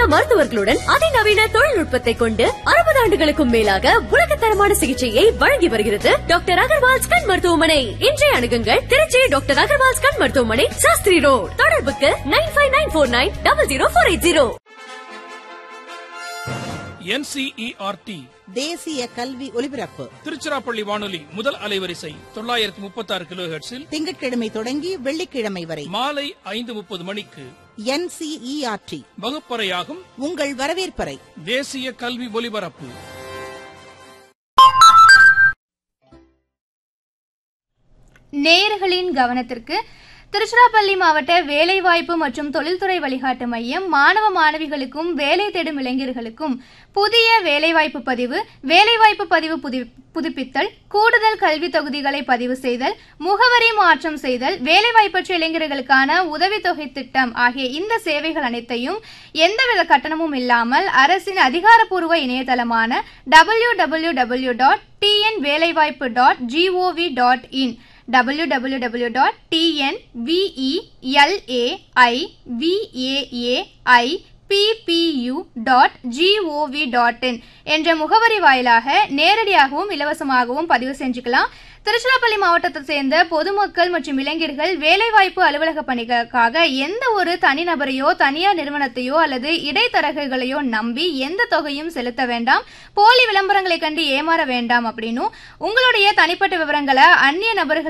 மருத்துவர்களுடன் அதிநவீன தொழில்நுட்பத்தை கொண்டு அறுபது ஆண்டுகளுக்கும் மேலாக உலகத்தரமான சிகிச்சையை வழங்கி வருகிறது டாக்டர் அகர்வால்ஸ் கண் மருத்துவமனை இன்றைய அணுகுங்கள் திருச்சி டாக்டர் அகர்வால்ஸ் கண் மருத்துவமனை சாஸ்திரி ரோட் தொடர்புக்கு nine five nine four nine double zero four eight zero NCERT தேசிய கல்வி ஒலிபரப்பு திருச்சிராப்பள்ளி வானொலி முதல் அலைவரிசை தொள்ளாயிரத்தி முப்பத்தி ஆறு கிலோ திங்கட்கிழமை தொடங்கி வெள்ளிக்கிழமை வரை மாலை ஐந்து முப்பது மணிக்கு என்சிஇஆர்டி வகுப்பறையாகும் உங்கள் வரவேற்பறை தேசிய கல்வி ஒலிபரப்பு நேயர்களின் கவனத்திற்கு திருச்சிராப்பள்ளி மாவட்ட வேலைவாய்ப்பு மற்றும் தொழில்துறை வழிகாட்டு மையம் மாணவ மாணவிகளுக்கும் வேலை தேடும் இளைஞர்களுக்கும் புதிய வேலைவாய்ப்பு பதிவு வேலைவாய்ப்பு பதிவு புதி- புதுப்பித்தல் கூடுதல் கல்வி தொகுதிகளை பதிவு செய்தல் முகவரி மாற்றம் செய்தல் வேலைவாய்ப்பற்ற இளைஞர்களுக்கான உதவித்தொகை திட்டம் ஆகிய இந்த சேவைகள் அனைத்தையும் எந்தவித கட்டணமும் இல்லாமல் அரசின் அதிகாரப்பூர்வ இணையதளமான W W W dot TN வேலைவாய்ப்பு dot G O V dot in www.tnveaiviaippu.gov.in என்ற முகவரி வாயிலாக நேரடியாகவும் இலவசமாகவும் பதிவு செஞ்சுக்கலாம் திருச்சிராப்பள்ளி மாவட்டத்தை சேர்ந்த பொதுமக்கள் மற்றும் இளைஞர்கள் வேலைவாய்ப்பு அலுவலக பணிகளுக்காக எந்த ஒரு தனிநபரையோ தனியார் நிறுவனத்தையோ அல்லது இடைத்தரகர்களையோ நம்பி எந்த தொகையும் செலுத்த வேண்டாம் போலி விளம்பரங்களை கண்டு ஏமாற வேண்டாம் அப்படின்னும் உங்களுடைய தனிப்பட்ட விவரங்களை அந்நிய நபர்கள்